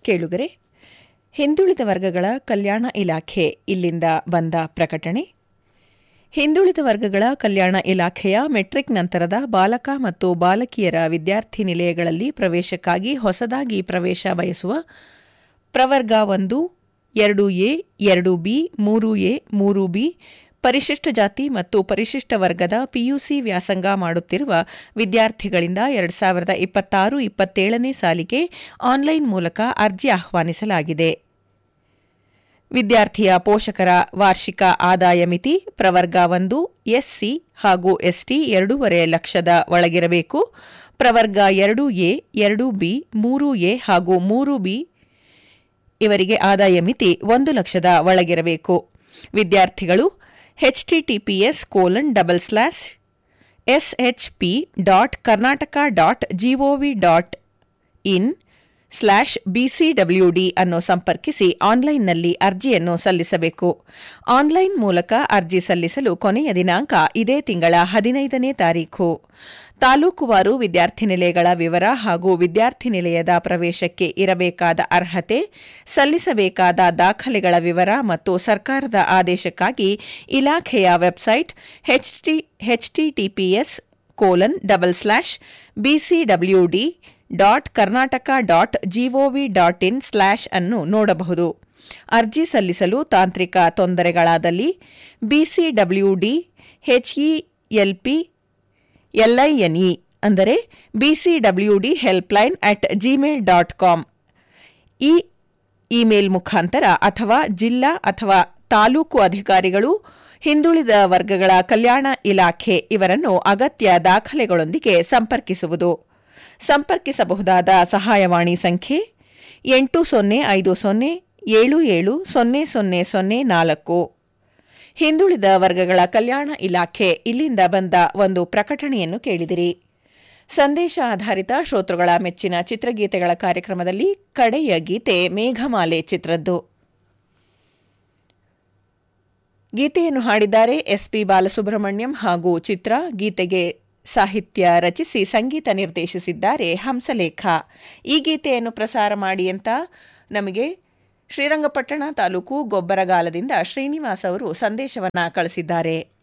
ಕೇಳುಗರೆ ಹಿಂದುಳಿದ ವರ್ಗಗಳ ಕಲ್ಯಾಣ ಇಲಾಖೆ ಇಲ್ಲಿಂದ ಬಂದ ಪ್ರಕಟಣೆ ಹಿಂದುಳಿದ ವರ್ಗಗಳ ಕಲ್ಯಾಣ ಇಲಾಖೆಯ ಮೆಟ್ರಿಕ್ ನಂತರದ ಬಾಲಕ ಮತ್ತು ಬಾಲಕಿಯರ ವಿದ್ಯಾರ್ಥಿ ನಿಲಯಗಳಲ್ಲಿ ಪ್ರವೇಶಕ್ಕಾಗಿ ಹೊಸದಾಗಿ ಪ್ರವೇಶ ಬಯಸುವ ಪ್ರವರ್ಗ ಒಂದು ಎರಡು ಎ ಎರಡು ಬಿ ಮೂರು ಎ ಮೂರು ಬಿ ಪರಿಶಿಷ್ಟ ಜಾತಿ ಮತ್ತು ಪರಿಶಿಷ್ಟ ವರ್ಗದ ಪಿಯುಸಿ ವ್ಯಾಸಂಗ ಮಾಡುತ್ತಿರುವ ವಿದ್ಯಾರ್ಥಿಗಳಿಂದ ಎರಡು ಸಾವಿರದ ಇಪ್ಪತ್ತಾರು ಇಪ್ಪತ್ತೇಳನೇ ಸಾಲಿಗೆ ಆನ್ಲೈನ್ ಮೂಲಕ ಅರ್ಜಿ ಆಹ್ವಾನಿಸಲಾಗಿದೆ ವಿದ್ಯಾರ್ಥಿಯ ಪೋಷಕರ ವಾರ್ಷಿಕ ಆದಾಯ ಮಿತಿ ಪ್ರವರ್ಗ ಒಂದು ಎಸ್ಸಿ ಹಾಗೂ ಎಸ್ಟಿ ಎರಡೂವರೆ ಲಕ್ಷದ ಒಳಗಿರಬೇಕು ಪ್ರವರ್ಗ ಎರಡು ಎ ಎರಡು ಬಿ ಮೂರು ಎ ಹಾಗೂ ಮೂರು ಬಿ ಇವರಿಗೆ ಆದಾಯ ಮಿತಿ ಒಂದು ಲಕ್ಷದ ಒಳಗಿರಬೇಕು ವಿದ್ಯಾರ್ಥಿಗಳು HTTPS colon double slash SHP dot Karnataka dot GOV dot in slash BCWD ಅನ್ನು ಸಂಪರ್ಕಿಸಿ ಆನ್ಲೈನ್ನಲ್ಲಿ ಅರ್ಜಿಯನ್ನು ಸಲ್ಲಿಸಬೇಕು ಆನ್ಲೈನ್ ಮೂಲಕ ಅರ್ಜಿ ಸಲ್ಲಿಸಲು ಕೊನೆಯ ದಿನಾಂಕ ಇದೇ ತಿಂಗಳ ಹದಿನೈದನೇ ತಾರೀಖು ತಾಲೂಕುವಾರು ವಿದ್ಯಾರ್ಥಿ ನಿಲಯಗಳ ವಿವರ ಹಾಗೂ ವಿದ್ಯಾರ್ಥಿ ನಿಲಯದ ಪ್ರವೇಶಕ್ಕೆ ಇರಬೇಕಾದ ಅರ್ಹತೆ ಸಲ್ಲಿಸಬೇಕಾದ ದಾಖಲೆಗಳ ವಿವರ ಮತ್ತು ಸರ್ಕಾರದ ಆದೇಶಕ್ಕಾಗಿ ಇಲಾಖೆಯ website HTTPS colon double slash BCWD dot Karnataka dot GOV dot in slash ಅನ್ನು ನೋಡಬಹುದು ಅರ್ಜಿ ಸಲ್ಲಿಸಲು ತಾಂತ್ರಿಕ ತೊಂದರೆಗಳಾದಲ್ಲಿ ಬಿಸಿಡಬ್ಲ್ಯೂಡಿ ಎಚ್ಇಎಲ್ಪಿ ಎಲ್ಐಎನ್ಇ ಅಂದರೆ BCWD helpline at Gmail dot com ಈ ಇಮೇಲ್ ಮುಖಾಂತರ ಅಥವಾ ಜಿಲ್ಲಾ ಅಥವಾ ತಾಲೂಕು ಅಧಿಕಾರಿಗಳು ಹಿಂದುಳಿದ ವರ್ಗಗಳ ಕಲ್ಯಾಣ ಇಲಾಖೆ ಇವರನ್ನು ಅಗತ್ಯ ದಾಖಲೆಗಳೊಂದಿಗೆ ಸಂಪರ್ಕಿಸುವುದು ಸಂಪರ್ಕಿಸಬಹುದಾದ ಸಹಾಯವಾಣಿ ಸಂಖ್ಯೆ ಎಂಟು ಸೊನ್ನೆ ಐದು ಸೊನ್ನೆ ಏಳು ಏಳು ಸೊನ್ನೆ ಸೊನ್ನೆ ಸೊನ್ನೆ ನಾಲ್ಕು ಹಿಂದುಳಿದ ವರ್ಗಗಳ ಕಲ್ಯಾಣ ಇಲಾಖೆ ಇಲ್ಲಿಂದ ಬಂದ ಒಂದು ಪ್ರಕಟಣೆಯನ್ನು ಕೇಳಿದಿರಿ ಸಂದೇಶ ಆಧಾರಿತ ಶ್ರೋತೃಗಳ ಮೆಚ್ಚಿನ ಚಿತ್ರಗೀತೆಗಳ ಕಾರ್ಯಕ್ರಮದಲ್ಲಿ ಕಡೆಯ ಗೀತೆ ಮೇಘಮಾಲೆ ಚಿತ್ರದ್ದು ಗೀತೆಯನ್ನು ಹಾಡಿದ್ದಾರೆ ಎಸ್ಪಿ ಬಾಲಸುಬ್ರಹ್ಮಣ್ಯಂ ಹಾಗೂ ಚಿತ್ರ ಗೀತೆಗೆ ಸಾಹಿತ್ಯ ರಚಿಸಿ ಸಂಗೀತ ನಿರ್ದೇಶಿಸಿದ್ದಾರೆ ಹಂಸಲೇಖ ಈ ಗೀತೆಯನ್ನು ಪ್ರಸಾರ ಮಾಡಿ ಅಂತ ನಮಗೆ ಶ್ರೀರಂಗಪಟ್ಟಣ ತಾಲೂಕು ಗೊಬ್ಬರಗಾಲದಿಂದ ಶ್ರೀನಿವಾಸ್ ಅವರು ಸಂದೇಶವನ್ನ ಕಳಿಸಿದ್ದಾರೆ